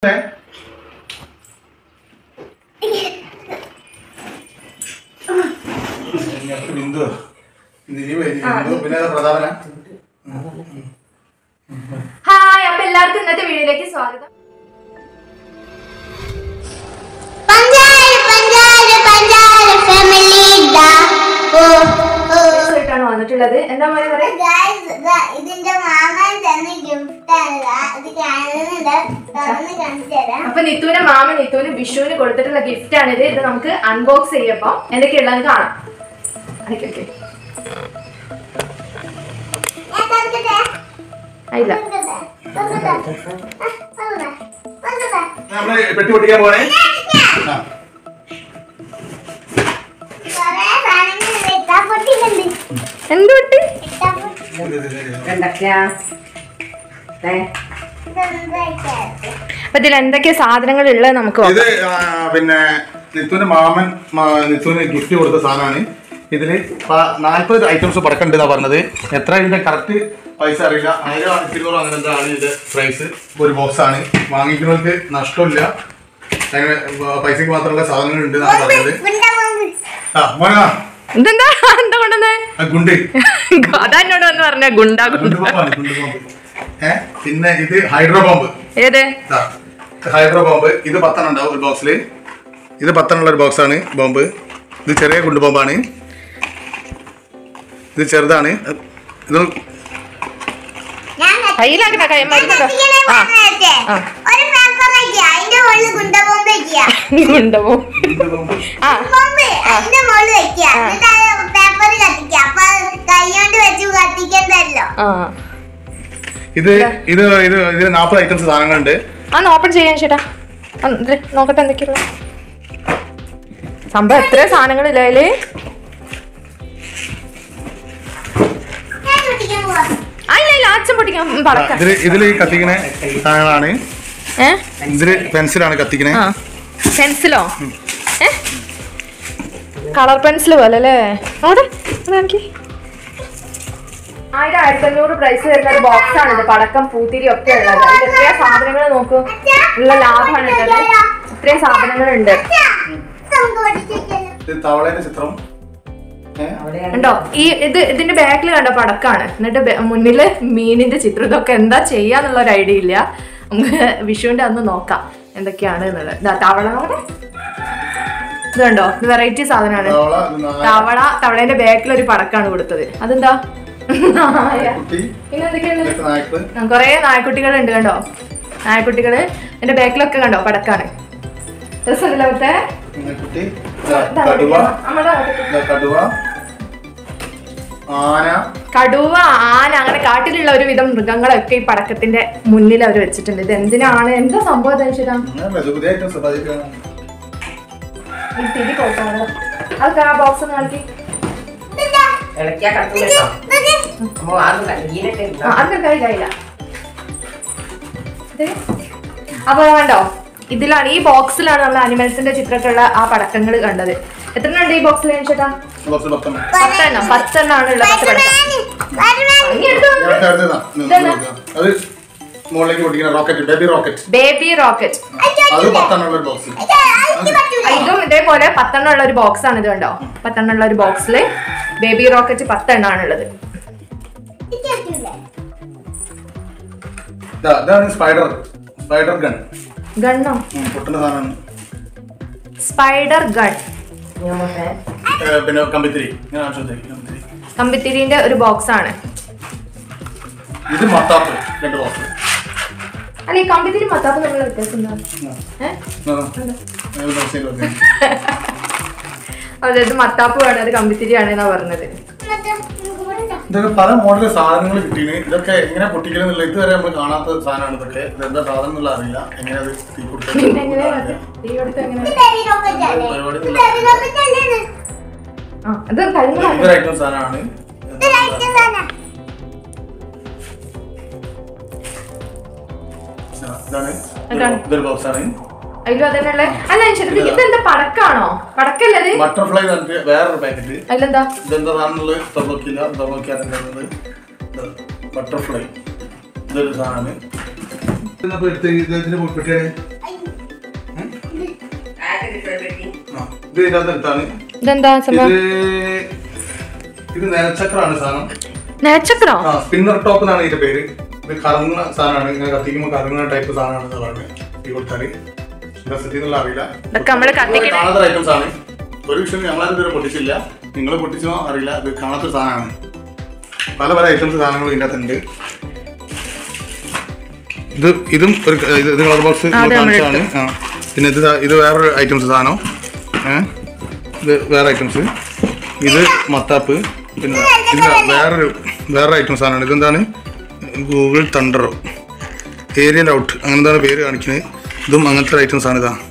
ബിന്ദു ബിന്ദു പിന്നെ പ്രതാപന ഹായ് അപ്പൊ എല്ലാവർക്കും ഇന്നത്തെ വീഡിയോയിലേക്ക് സ്വാഗതം പഞ്ചാര പഞ്ചാര പഞ്ചാര ഫാമിലി ദാ ഓ ഓ ആയിട്ടാണ് വന്നിട്ടുള്ളത് എന്താ മോനെ പറയാ ഗായ്സ് ദാ ഇതിന്റെ മാമൻ തന്ന ഗിഫ്റ്റ് ആണ് ദാ. ഇത് കാണുന്നുണ്ട് തുറന്ന് കാണിച്ചു തരാം അപ്പൊ നിത്തുവിന്റെ മാമ നിത്തുവിന് വിഷുവിന് കൊടുത്തിട്ടുള്ള ഗിഫ്റ്റ് ആണിത് ഇത് നമുക്ക് അൺബോക്സ് ചെയ്യപ്പോ എന്തൊക്കെയുള്ളത് കാണാം അതൊക്കെ ഓക്കെ ഞാൻ തുറക്കട്ടെ ആയില്ല തുറക്കട്ടെ തുറക്കട്ടെ ആ, തുറക്കട്ടെ തുറക്കട്ടെ നമ്മള് പെട്ടി പൊട്ടിക്കാൻ പോണേ ആ. കുറേ സാധനങ്ങളുണ്ട് ഇട്ടാ പൊട്ടിയിട്ടുണ്ട് എന്ത് വിട്ട് ഇട്ടാ പൊട്ടി ഇത് ഇത് ഇത് ഇത്. എന്തൊക്കെയാ ഇതൊന്നും കഴിക്കാതെ അപ്പൊ ഇതിൽ എന്തൊക്കെയാ സാധനങ്ങൾ ഉള്ളത് നമുക്ക് ഇത് ആ, പിന്നെ നിത്തുവിന്റെ മാമൻ മാ- നിത്തുവിന് ഗിഫ്റ്റ് കൊടുത്ത സാധനമാണ് ഇതില് പ- നാല്പത് ഐറ്റംസ് പടക്കണ്ട് എന്നാ പറഞ്ഞത് എത്ര ഇതിന്റെ കറക്റ്റ് പൈസ അറിയില്ല ആയിരം ആയിരത്തി ഇരുന്നൂറ് അങ്ങനെ എന്താ ആണ് ഇതിന്റെ പ്രൈസ് ഒരു ബോക്സ് ആണ് വാങ്ങിക്കുന്നവർക്ക് നഷ്ടമില്ല അങ്ങനെ വ- പൈസക്ക് മാത്രമുള്ള സാധനങ്ങൾ ഉണ്ട് എന്നാണ് പറഞ്ഞത് ഗുണ്ട ബോംബ് ആ മോനാ ഇതെന്താ എന്താ കൊണ്ടുവന്നേ ആ, ഗുണ്ട് അതാ എന്നോട് വന്ന് പറഞ്ഞ ഗുണ്ടാ ഗുണ്ട് ഗുണ്ട ബോംബാണ് ഗുണ്ട് ബോംബ് ഏ പിന്നെ ഇത് ഹൈഡ്രോ ബോംബ് ഏത് ദാ, ഹൈഡ്രോ ബോംബ് ഇത് പത്തെണ്ണം ഉണ്ടാവും ഒരു ബോക്സിൽ ഇത് പത്തെണ്ണം ഉള്ള ഒരു ബോക്സാണ് ബോംബ് ഇത് ചെറിയ ഗുണ്ട് ബോംബാണ് ഇത് ചെറുതാണ് ഇത് ഞാൻ കയ്യിലാക്കണ കൈ മരുന്നുണ്ടോ കത്തിക്കണേ ആ പറഞ്ഞേ. ആ. ഒരു പേപ്പർ വയ്ക്കുക അതിന്റെ മുകളിൽ ഗുണ്ട ബോംബ് വയ്ക്കുക ഗുണ്ടമോ ആ ബോംബ് അതിന്റെ മുകളിൽ വെക്കുക എന്നിട്ട് പേപ്പർ കത്തിക്കുക അപ്പൊ അത് കൈകൊണ്ട് വെച്ച് കത്തിക്കണ്ടല്ലോ ആ ഇത് ഇത് ഇത് ഇതിൽ നാൽപ്പത് ഐറ്റംസ് സാധനങ്ങളുണ്ട് ആ ഓപ്പൺ ചെയ്യാൻ ചേട്ടാ ആ, ഇതില് നോക്കട്ടെ എന്തൊക്കെയുള്ള സംഭവം എത്ര സാധനങ്ങളില്ല അതില് ഞാൻ കുട്ടിക്കാൻ പോവാ ആ ഇല്ല ഇല്ല അച്ഛൻ പൊട്ടിക്കാൻ പറക്കാം ഇതിൽ ഇതിൽ കത്തിക്കണ സാധനങ്ങളാണ് ഏ ഇതിൽ പെൻസിലാണ് കത്തിക്കണേ ആ പെൻസിലോ ഏ കളർ പെൻസിൽ പോലെ അല്ലേ അവിടെ എനിക്ക് ആയിരം ആയിരത്തി അഞ്ഞൂറ് പ്രൈസ് വരുന്ന ഒരു ബോക്സ് ആണ് ഇത് പടക്കം പൂത്തിരി ഒക്കെ ഉള്ളത് അതിൽ എത്രയാ സാധനങ്ങൾ നോക്കൂ ഉള്ള ലാഭമാണ് ഉള്ളത് ഇത്രയും സാധനങ്ങളുണ്ട് നമുക്ക് പഠിച്ചിരിക്കല്ലോ ഇത് തവളയുടെ ചിത്രം ഏ? ഉണ്ടോ ഈ ഇത് ഇതിന്റെ ബാക്കിൽ കണ്ട പടക്കാണ് എന്നിട്ട് ബെ- മുന്നില് മീനിന്റെ ചിത്രം ഇതൊക്കെ എന്താ ചെയ്യാന്നുള്ള ഒരു ഐഡിയ ഇല്ല നമുക്ക് വിഷുവിന്റെ അന്ന് നോക്കാം എന്തൊക്കെയാണ് എന്നുള്ളത് ഇതാ തവള നോക്കട്ടെ ഇത് കണ്ടോ ഇത് വെറൈറ്റി സാധനമാണ് തവള ഇത് നായ, തവള തവളേന്റെ ബാക്കിൽ ഒരു പടക്കാണ് കൊടുത്തത് അതെന്താ നായ. കുട്ടി പിന്നെ എന്തൊക്കെയാണ് ഇതൊക്കെ നായ്ക്കള് കൊറേ നായക്കുട്ടികൾ ഉണ്ട് കണ്ടോ നായക്കുട്ടികള് എന്റെ ബാക്കിലൊക്കെ കണ്ടോ പടക്കാണ് രസമില്ല മറ്റേ പിന്നെ കുട്ടി ഇതാ, കടുവ ഇതാ, കടുവ ആന കടുവ ആന അങ്ങനെ കാട്ടിലുള്ള ഒരുവിധം മൃഗങ്ങളൊക്കെ ഈ പടക്കത്തിന്റെ മുന്നിൽ അവർ വെച്ചിട്ടുണ്ട് ഇത് എന്തിനാണ് എന്താ സംഭവം ധരിച്ചിട്ടാ അങ്ങനെ പുതിയ പുതിയ ഐറ്റംസ് പതിക്കാണ് ഈ തിരി പോട്ടോ അതൊക്കെ ആ ബോക്സ് കാണിക്കി ഇളക്കിയാ കത്തും അമ്മ ആദ്യം കഴുകിയിട്ടേ ആ, അതൊക്കെ കഴിയില്ല അപ്പൊ കണ്ടോ ഇതിലാണ് ഈ ബോക്സിലാണ് നമ്മൾ അനിമൽസിന്റെ ചിത്രത്തിലുള്ള ആ പടക്കങ്ങൾ കണ്ടത് എത്ര ഉണ്ട് ഈ ബോക്സിൽ ചേട്ടാ കുറച്ച് പത്തെണ്ണം പത്തെണ്ണം പത്തെണ്ണാണ് ഉള്ളത് പത്ത് പടക്കം ഇനി എടുത്തോ. ഞാൻ അടുത്തതാ. നിന്ന് നോക്കാം. അത് മുകളിലേക്ക് പൊട്ടിക്കുന്ന rocket baby rocket baby rocket അത് പത്തെണ്ണം ഉള്ള ഒരു ബോക്സ് ഇതും ഇതേപോലെ പത്തെണ്ണം ഉള്ള ഒരു ബോക്സ് ആണ് ഇത് കണ്ടോ പത്തെണ്ണം ഉള്ള ഒരു ബോക്സിൽ ബേബി റോക്കറ്റ് പത്തെണ്ണാണ് ഉള്ളത് ഇതാണ് സ്പൈഡർ സ്പൈഡർ ഗൺ ഗണ്ണോ പൊട്ടുന്ന സാധനമാണ് സ്പൈഡർ ഗൺ ഏ, പിന്നെ കമ്പിത്തിരി ഞാൻ ആവശ്യത്തേക്ക് കമ്പിത്തിരി കമ്പിത്തിരിന്റെ ഒരു ബോക്സ് ആണ് ഇത് മത്താപ്പ് രണ്ട് ബോക്സ് അല്ല ഈ കമ്പിത്തിരി മത്താപ്പ് നമ്മൾ വ്യത്യാസം എന്താ ഏഹ് അതായത് മത്താപ്പ് വേണം അത് കമ്പിത്തിരിയാണ് എന്നാ പറഞ്ഞത് ഇതൊക്കെ പല മോഡൽ സാധനങ്ങൾ കിട്ടീന് ഇതൊക്കെ എങ്ങനെ പൊട്ടിക്കലെന്നുള്ള ഇതുവരെ നമ്മൾ കാണാത്ത സാധനമാണ് ഇതൊക്കെ ഇതെന്താ സാധനം എന്നുള്ള അറിയില്ല എങ്ങനെ അത് തീ പിന്നെ എങ്ങനെ കൊടുക്കുന്നത് ഈ കൊടുത്ത് എങ്ങനെ പരിപാടി ആ അത് കഴിഞ്ഞ ഇതൊരു ഐറ്റം സാധനമാണ് ആ, ഇതാണ് ഇതാണ്. ഇതൊരു ബോക്സ് ആണ് അതിലും അതന്നെയുള്ള അല്ല ശരി ഇതെന്താ പടക്കാണോ പടക്കല്ലത് ബട്ടർഫ്ലൈ എന്നിട്ട് വേറൊരു പാക്കറ്റ് അതിലെന്താ ഇതെന്താ സാധനമുള്ളത് തുറന്നോക്കില്ല തുറന്നോക്കിയാൽ എന്താണുള്ളത് ബട്ടർഫ്ലൈ ഇതൊരു സാധനമാണ് ഇതിനകത്ത് എടുത്ത് ഇതിന് പെട്ടിയാണ് ഇത് ഇതിനകത്ത് എടുത്താണ് ഇതെന്താ ഇത് സംഭവം ഇത് നേരച്ചക്രാണ് സാധനം നേച്ചക്കറോ ആ സ്പിന്നർ ടോപ്പ് എന്നാണ് ഇതിന്റെ പേര് ഇത് കറങ്ങുന്ന സാധനമാണ് ഇങ്ങനെ കത്തിക്കുമ്പോൾ കറങ്ങുന്ന ടൈപ്പ് സാധനമാണ് എന്ന് പറയുന്നത് ഈ കൊടുത്താല് രസത്തിൽ എന്നുള്ള അറിയില്ല ഇതൊക്കെ നമ്മള് കത്തിക്കണ കാണാത്ത ഐറ്റംസ് ആണ് ഒരു വിഷയം ഞങ്ങളാരും ഇതുവരെ പൊട്ടിച്ചില്ല നിങ്ങൾ പൊട്ടിച്ചോ അറിയില്ല ഇത് കാണാത്ത സാധനമാണ് പല പല ഐറ്റംസ് സാധനങ്ങൾ ഇതിൻ്റെ അകത്തുണ്ട് ഇത് ഇതും ഒരു ക- ഇത് ഇത് കളർ ബോക്സ് അത് നമ്മൾ കാണിച്ചതാണ് ആ പിന്നെ ഇത് ദാ- ഇത് വേറൊരു ഐറ്റംസ് സാധനം ഏ ഇത് വേറെ ഐറ്റംസ് ഇത് മത്താപ്പ് പിന്നെ ഇത് വേറൊരു വേറെ ഐറ്റം സാധനമാണ് ഇതെന്താണ് ഗൂഗിൾ തണ്ടറോ ഏരിയൽ ഔട്ട് അങ്ങനെ എന്താണ് പേര് കാണിക്കുന്നത് ഇതും അങ്ങനത്തെ ഐറ്റംസ് ആണ് ഇതാ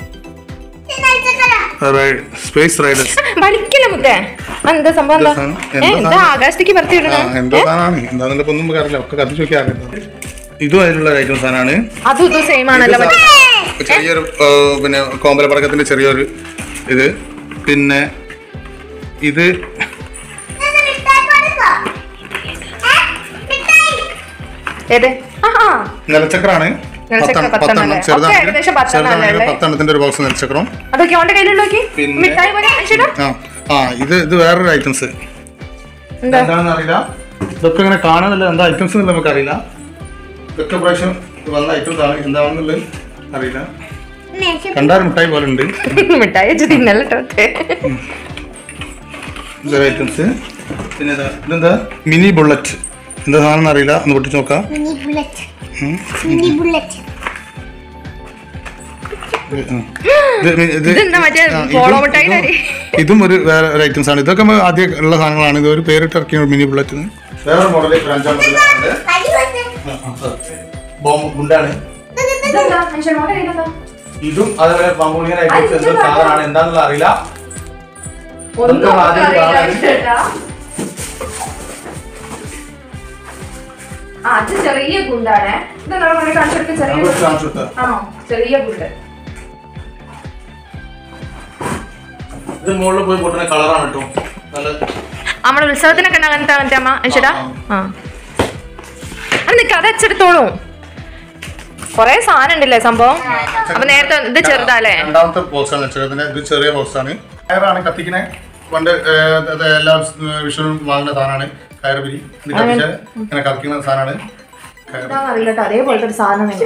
സ്പേസ് റൈഡേഴ്സ് വലിക്കില്ല മുത്തേ എന്താ സംഭവം എന്താ എന്താ സാധനം? ഏ, എന്താ എന്താ സാധനം? ആകാശത്തേക്ക് പറത്തി ആ വിടണേ എന്തോ സാധനമാണ് എന്താണെന്നുള്ള ഒന്നും നമുക്ക് അറിയില്ല ഒക്കെ കത്തിച്ച് നോക്കിയാൽ അറിയാം ഇതും അതിലുള്ള ഐറ്റം സാധനമാണ് അതും ഇതും സെയിം ആണല്ലോ ഇത് സാ- ചെറിയൊരു ആ, പിന്നെ കോമ്പല പടക്കത്തിന്റെ ചെറിയൊരു ഇത് പിന്നെ ഇത് ഏത് ആഹാ നിലച്ചക്രാണ് നിലച്ചക്രം പത്തെണ്ണം- പത്തെണ്ണം അല്ലേ? പത്തെണ്ണം ഒക്കെ ഏകദേശം പത്തെണ്ണം ചെറുതാണെങ്കിൽ അല്ലേ? പത്തെണ്ണത്തിന്റെ ഒരു ബോക്സ് നിലച്ചക്രം അതൊക്കെ ഓന്റെ കയ്യിലുള്ള നോക്കി പിന്നെ- മിഠായി പോലെ കാണിച്ചിടാ ആ ആ ഇത് ഇത് വേറൊരു ഐറ്റംസ് എന്താ എന്താണെന്ന് അറിയില്ല ഇതൊക്കെ ഇങ്ങനെ കാണാനല്ല എന്താ ഐറ്റംസ് എന്നുള്ളത് നമുക്കറിയില്ല ഇതൊക്കെ പ്രാവശ്യം വന്ന ഐറ്റംസ് ആണ് എന്താണെന്നുള്ളത് അറിയില്ല കണ്ടാൽ മിഠായി പോലെ ഉണ്ട് മിഠായി വെച്ച് തിന്നല്ലോ ഇതൊരു ഐറ്റംസ് പിന്നെ ഇതാ ഇതെന്താ മിനി ബുള്ളറ്റ് എന്താ സാധനം അറിയില്ല ഒന്ന് പൊട്ടിച്ച് നോക്കാം മിനി ബുള്ളറ്റ് ഉം. മിനി ബുള്ളറ്റ് ഇത്, ഉം. ഇത് ഇത് ഇതെന്താ മറ്റേ ആ, പോളോ ഇതും- മിഠായിയുടെ അരി? ഇതും- ഇതും ഒരു വേറെ ഒരു ഐറ്റംസ് ആണ് ഇതൊക്കെ നമ്മൾ ആദ്യം ഉള്ള സാധനങ്ങളാണ് ഇത് ഒരു പേരിട്ട് ഇറക്കിയ മിനി ബുള്ളറ്റ് വേറെ മോഡൽ അഞ്ചാം മോഡൽ കടി വന്ന് ബോംബ് ഗുണ്ടാണ് ഇതെന്താ മനുഷ്യൻ ഓന്റെ കയ്യിലെന്താ ഇതും അതേപോലെ പമ്പുളിങ്ങനെ ഐറ്റംസ് എന്തോ സാധനമാണ് എന്താണെന്നുള്ള അറിയില്ല ഒന്നും നമുക്ക് ആദ്യം അറിയില്ല കാണാൻ. ചേട്ടാ. ആ, അത് ചെറിയ ഗുണ്ടാണ് ഇത് നമ്മൾ കാണിച്ചെടുത്ത ചെറിയ നമുക്ക് ഗുണ്ട്. കാണിച്ചു കൊടുത്തതാ. ആണോ ചെറിയ ഗുണ്ട് ഇത് മുകളിൽ പോയി പൊട്ടുന്ന കളറാണ് കേട്ടോ നല്ല നമ്മുടെ ഉത്സവത്തിനൊക്കെ ഉണ്ട് അങ്ങനത്തെ അങ്ങനത്തെ അമ്മ അയച്ചടാ ആ അത് നിക്ക് അത് അച്ചെടുത്തോളൂ കൊറേ സാധനം ഉണ്ടല്ലേ സംഭവം അപ്പൊ നേരത്തെ ഇത് ചെറുതാല്ലേ രണ്ടാമത്തെ ബോക്സ് ആണ് ചെറുതിന്റെ ഇത് ചെറിയ ബോക്സ് ആണ് കയറാണ് കത്തിക്കണേ പണ്ട് ഏർ, അത് എല്ലാ വിഷുവിനും വാങ്ങുന്ന സാധനമാണ് കയർ പിരി ഇത് കത്തിച്ച് ഇങ്ങനെ കത്തിക്കുന്ന സാധനമാണ് കയർ എന്താണെന്ന് അറിയില്ല കേട്ടോ അതേപോലത്തെ ഒരു സാധനം തന്നെ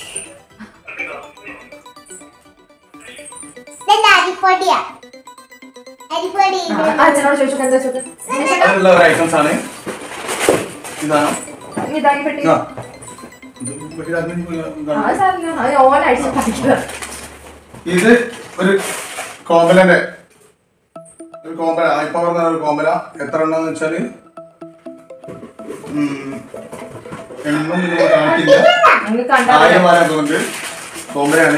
ഇതെന്താ അരിപ്പൊടിയാ അരിപ്പൊടി ആ, ആ, അച്ഛനോട് ചോദിച്ചു എന്താ ചോദിച്ചു അതിലുള്ള ഒരു ഐറ്റംസ് ആണ് ഇതാണ് ഇതായി പെട്ടി ആ. ഇത് ഇത് അതിന് ഇതാണ്. ആ സാറില്ല അത് ഓൻ അടിച്ച് പഠിക്കുക ഇത് ഒരു കോമ്പലന്റെ ഒരു കോമ്പല ഇപ്പൊ പറഞ്ഞ ഒരു കോമ്പല എത്ര എണ്ണം വെച്ചാല് ഉം, എണ്ണം ഇതിൽ കാണിക്കില്ല നിങ്ങൾക്ക് കണ്ടാ ആയിരം വാരം തോന്നുന്നുണ്ട് കോമ്പലയാണ്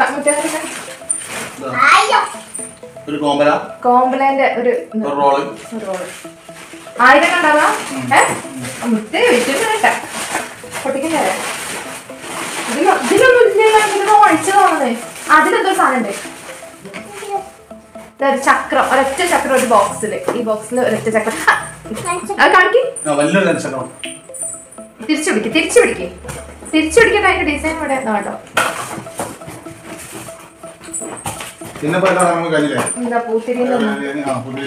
ഇതാ, ആയോ ഒരു കോമ്പല കോംപ്ലൈന്റ് ഒരു ഇത്, ഒരു റോള് ഒരു roll. ആയിരം കണ്ടാവാ ഏ മുത്തേ വെച്ചിട്ട് കേട്ടാ പൊട്ടിക്കല്ലേ ഇതിലൊ- ഇതിലൊന്നും ഇല്ലല്ലോ ഇതിലൊന്നും ഒഴിച്ചതാണത് അതിലെന്തോ സാധനം ഉണ്ട് ഇതൊരു ചക്രം ഒരൊറ്റ ചക്രം ഒരു ബോക്സിൽ ഈ ബോക്സിൽ ഒരൊറ്റ ചക്രം ആ, അത് കാണിക്ക് ആ, വലിയൊരു നെൽസണം തിരിച്ചു പിടിക്ക് തിരിച്ചു പിടിക്ക് തിരിച്ചു പിടിക്കുന്ന അതിന്റെ ഡിസൈൻ ഇവിടെ എന്താ കേട്ടോ പിന്നെ ഇപ്പൊ എല്ലാം നമുക്ക് കഴിഞ്ഞില്ലേ എന്താ പൂത്തിരി ആ, പുതിയ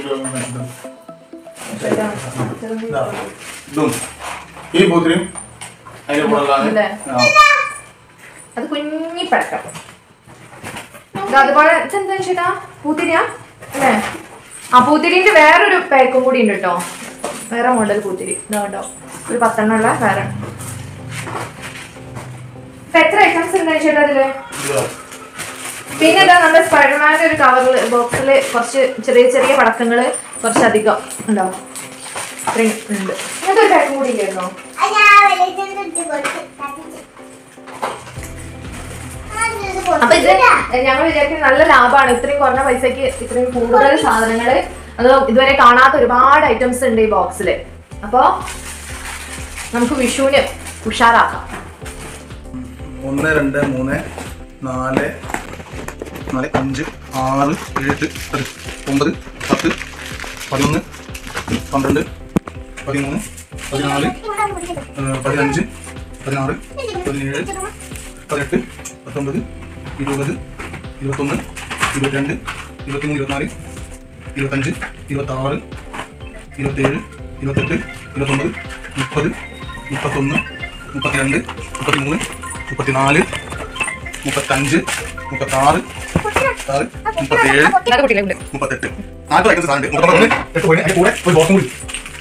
ഇതാ, ഇതും ഈ പൂത്തിരിയും അതിന്റെ കൂടെ ഉള്ളതാണ്. ഇല്ലേ? ആ. അത് കുഞ്ഞി പഴക്കം ഇത് അതുപോലെ ഇതെന്താ ചേട്ടാ പൂത്തിരിയാ അല്ലേ ആ പൂത്തിരിന്റെ വേറൊരു പാക്കും കൂടി ഉണ്ട് കേട്ടോ വേറെ മോഡൽ പൂത്തിരി ഇതാ കേട്ടോ ഒരു പത്തെണ്ണം ഉള്ള വേറെ ഇപ്പൊ എത്ര ഐറ്റംസ് ഉണ്ട് ചേട്ടാ അതില് ഇതാ. പിന്നെ ഇതാ നമ്മുടെ സ്പൈഡർമാന്റെ ഒരു കവറിൽ ബോക്സിൽ കുറച്ച് ചെറിയ ചെറിയ പടക്കങ്ങള് കുറച്ചധികം ഉണ്ടാവും ഇത്രയും ഉണ്ട് ഇങ്ങനത്തെ ഒരു പാക്കും കൂടി ഇല്ലായിരുന്നോ അത് ഞാൻ വെളിച്ചെണ്ണ ഇട്ട് കൊടുത്ത് കത്തിച്ച്. ആ, ഇത് അപ്പൊ ഇത് പൊട്ടിച്ചിട്ടാ. ഞങ്ങൾ വിചാരിക്കുന്നത് നല്ല ലാഭമാണ് ഇത്രയും കുറഞ്ഞ പൈസക്ക് ഇത്രയും കൂടുതൽ സാധനങ്ങള് അത് ഇതുവരെ കാണാത്ത ഒരുപാട് ഐറ്റംസ് ഉണ്ട് ഈ ബോക്സിൽ അപ്പോ നമുക്ക് വിഷുവിന് ഉഷാറാക്കാം ഒന്ന് രണ്ട് മൂന്ന് നാല് നാല് അഞ്ച് ആറ് ഏഴ് എട്ട് ഒമ്പത് പത്ത് പതിനൊന്ന് പന്ത്രണ്ട് പതിമൂന്ന് പതിനാല് ഏഹ്, പതിനഞ്ച് പതിനാറ് പതിനേഴ് പതിനെട്ട് പത്തൊമ്പത് ഇരുപത് ഇരുപത്തൊന്ന് ഇരുപത്തിരണ്ട് ഇരുപത്തിമൂന്ന് ഇരുപത്തിനാല് ഇരുപത്തഞ്ച് ഇരുപത്താറ് ഇരുപത്തേഴ് ഇരുപത്തെട്ട് ഇരുപത്തൊമ്പത് മുപ്പത് മുപ്പത്തൊന്ന് മുപ്പത്തിരണ്ട് മുപ്പത്തിമൂന്ന് മുപ്പത്തിനാല് മുപ്പത്തഞ്ച് മുപ്പത്താറ് മുപ്പത്താറ് മുപ്പത്തേഴ് ഇതൊക്കെ കുട്ടികളുണ്ട് മുപ്പത്തെട്ട് നാല് ഐറ്റംസ് സാധനം മുപ്പത്തൊമ്പത് എട്ട് പോയി അതിന്റെ കൂടെ ഒരു ബോക്സും കൂടി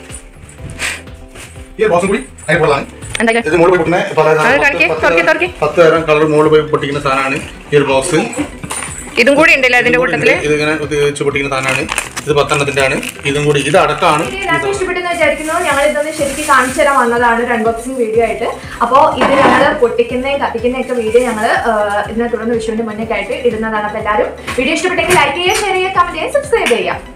ഈ ബോക്സും കൂടി അതിൽ പോളാണ് എന്തൊക്കെ ഇത് മുകളിൽ പോയി പൊട്ടുന്ന പല അത് തുറക്കി, തുറക്കി, തുറക്കി. പത്ത് തരം കളർ മുകളിൽ പോയി പൊട്ടിക്കുന്ന സാധനമാണ് ഈ ഒരു ബോക്സ് ഇതും കൂടി ഉണ്ടല്ലോ അതിന്റെ കൂട്ടത്തില് ഇത് ഇങ്ങനെ വെച്ച് പൊട്ടിക്കുന്ന സാധനമാണ് ഇത് പത്തെണ്ണത്തിന്റെ ആണ് ഇതും കൂടി ഇത് അടക്കമാണ് ഈ എല്ലാവർക്കും സാധനം. ഇഷ്ടപ്പെട്ടെന്ന് വിചാരിക്കുന്നു ഞങ്ങൾ ഇതൊന്ന് ശരിക്കും കാണിച്ചു തരാൻ വന്നതാണ് ഒരു അൺബോക്സിംഗ് വീഡിയോ ആയിട്ട് അപ്പോൾ ഇത് ഞങ്ങൾ പൊട്ടിക്കുന്നതും കത്തിക്കുന്നതും ഒക്കെ വീഡിയോ ഞങ്ങൾ ഇതിനെ തുടർന്ന് വിഷുവിന്റെ മുന്നേക്കായിട്ട് ഇടുന്നതാണ് അപ്പോൾ എല്ലാവരും വീഡിയോ ഇഷ്ടപ്പെട്ടെങ്കിൽ ലൈക്ക് ചെയ്യുക ഷെയർ ചെയ്യുക കമന്റ് ചെയ്യുക സബ്സ്ക്രൈബ് ചെയ്യുക